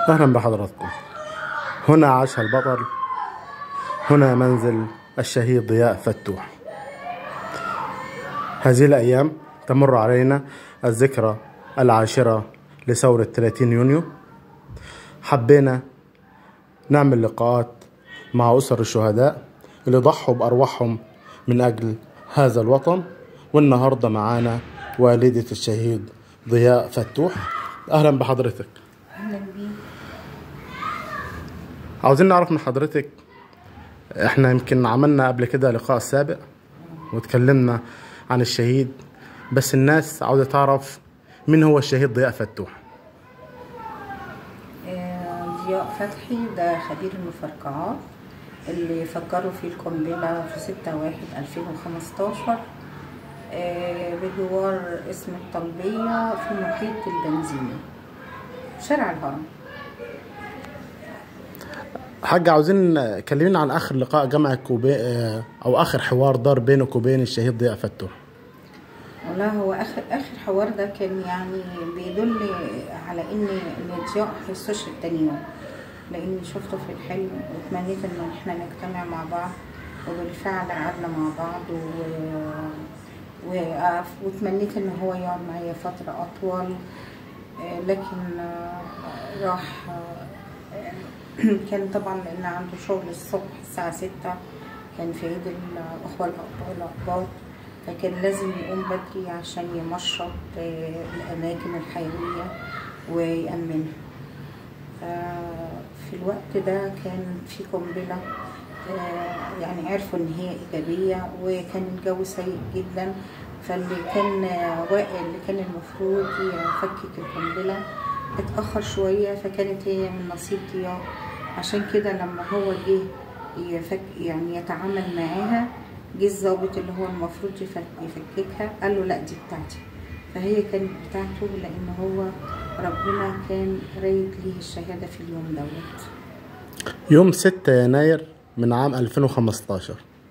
أهلا بحضراتكم هنا عاش البطل هنا منزل الشهيد ضياء فتوح هذه الأيام تمر علينا الذكرى العاشرة لثورة 30 يونيو حبينا نعمل لقاءات مع أسر الشهداء اللي ضحوا بأرواحهم من أجل هذا الوطن والنهاردة معانا والدة الشهيد ضياء فتوح أهلا بحضرتك اهلا بيك عاوزين نعرف من حضرتك احنا يمكن عملنا قبل كده لقاء سابق واتكلمنا عن الشهيد بس الناس عاوزة تعرف مين هو الشهيد ضياء فتوح آه، ضياء فتحي ده خبير المفرقعات اللي فجروا فيه القنبلة في 6 واحد 2015 آه، بجوار اسم الطلبية في محيط البنزينة شارع الهرم حاجة عاوزين كلمينا عن آخر لقاء جمعك وبي... اه، أو آخر حوار دار بينك وبين الشهيد ضياء فتوح والله هو اخر اخر حوار ده كان يعني بيدل على ان ان ضياء هيستشهد تاني يوم لاني شفته في الحلم وتمنيت ان احنا نجتمع مع بعض وبالفعل قعدنا مع بعض و... و... وتمنيت ان هو يقعد معايا فترة اطول آه، لكن آه، راح آه، كان طبعا لان عنده شغل الصبح الساعة ستة كان في عيد الاخوة الأقباط- الاقباط فكان لازم يقوم بدري عشان يمشط آه، الأماكن الحيوية ويأمنها ففي الوقت ده كان في قنبلة آه، يعني عرفوا إن هي إيجابية وكان الجو سيء جدا فاللي كان آه، واقع اللي كان المفروض يفكك القنبلة اتأخر شوية فكانت هي من نصيب ضياء عشان كده لما هو جه يفك يعني يتعامل معاها جه الظابط اللي هو المفروض يفك يفككها قال له لا دي بتاعتي فهي كانت بتاعته لان هو ربنا كان رايد ليه الشهاده في اليوم دوت يوم 6 يناير من عام 2015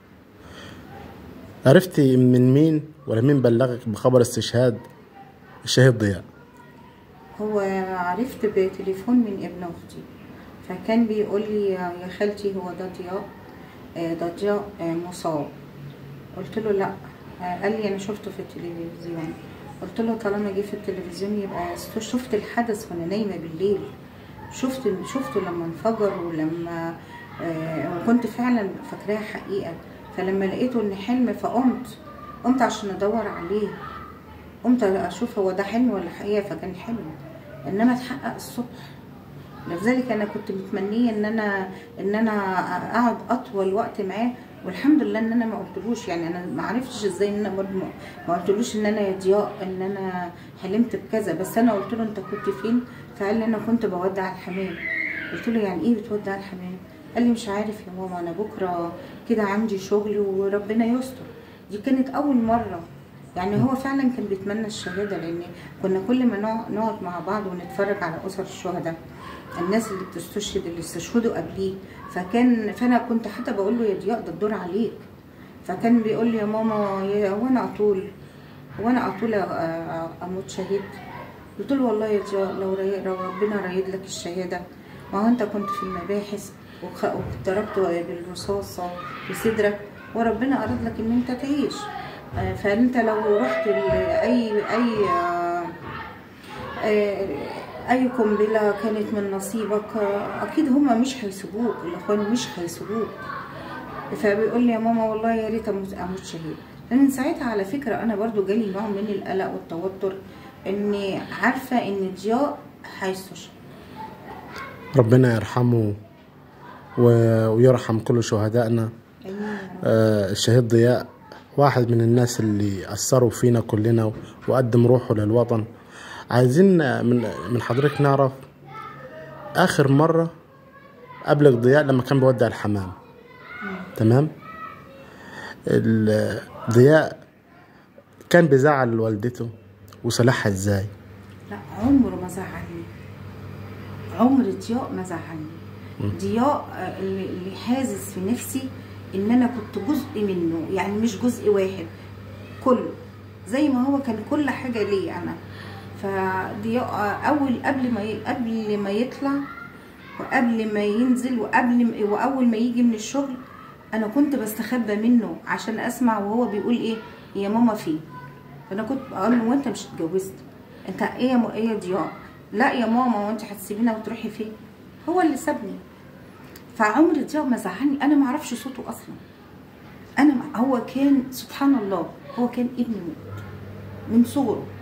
عرفتي من مين ولا مين بلغك بخبر استشهاد الشهيد ضياء هو عرفت بتليفون من ابن اختي فكان بيقول لي يا خالتي هو ده ضياء آه، ده ضياء آه، مصاب قلت له لا آه، قال لي انا شفته في التلفزيون قلت له طالما جه في التلفزيون يبقى شفت الحدث وانا نايمه بالليل شفت شفته لما انفجر ولما آه، وكنت فعلا فاكراها حقيقه فلما لقيته ان حلم فقمت قمت عشان ادور عليه قمت اشوف هو ده حلم ولا حقيقه فكان حلم انما اتحقق الصبح لذلك انا كنت متمنيه ان انا ان انا اقعد اطول وقت معاه والحمد لله ان انا ما قلتلوش يعني انا ما عرفتش ازاي ان انا برضه ما- ما قلتلوش ان انا يا ضياء ان انا حلمت بكذا بس انا قلت له انت كنت فين فقال لي انا كنت بودع الحمام قلت له يعني ايه بتودع الحمام قال لي مش عارف يا ماما انا بكره كده عندي شغل وربنا يستر دي كانت اول مره يعني هو فعلا كان بيتمنى الشهاده لان كنا كل ما نقع- نقعد مع بعض ونتفرج على اسر الشهداء الناس اللي بتستشهد اللي استشهدوا قبليه فكان فانا كنت حتى بقول له يا ضياء ده الدور عليك فكان بيقول لي يا ماما يا وانا اطول وانا اطول أ- أ- اموت شهيد قلت له والله يا ضياء لو, ري... لو ربنا رايد لك الشهاده ما هو انت كنت في المباحث وخ... وضربت بالرصاصه في صدرك وربنا اراد لك ان انت تعيش آه، فانت لو رحت ل- اي اي آه، آه، اي قنبله كانت من نصيبك آه، اكيد هما مش هيسيبوك الاخوان مش هيسيبوك فبيقول لي يا ماما والله يا ريت اموت اموت شهيد من ساعتها على فكره انا برضو جالي نوع من القلق والتوتر اني عارفه ان ضياء هيستشهد ربنا يرحمه و- ويرحم كل شهدائنا امين يا رب. آه، الشهيد ضياء واحد من الناس اللي أثروا فينا كلنا وقدم روحه للوطن عايزين آه، من من حضرتك نعرف آخر مرة قبلك ضياء لما كان بيودع الحمام تمام ال- ضياء كان بيزعل والدته وصالحها ازاي لا عمره ما زعلني عمر ضياء ما زعلني ضياء آه، اللي اللي حازز في نفسي ان انا كنت جزء منه يعني مش جزء واحد كله زي ما هو كان كل حاجه ليا انا فضياء آه، اول قبل ما ي- قبل ما يطلع وقبل ما ينزل وقبل ما واول ما يجي من الشغل انا كنت بستخبى منه عشان اسمع وهو بيقول ايه يا ماما فين فانا كنت بقول له وانت مش اتجوزت انت ايه يا م- ايه يا ضياء لا يا ماما وانت هتسيبينا وتروحي فين هو اللي سابني فعمر ضياء ما زعلني انا ما اعرفش صوته اصلا انا ما هو كان سبحان الله هو كان ابن موت من صغره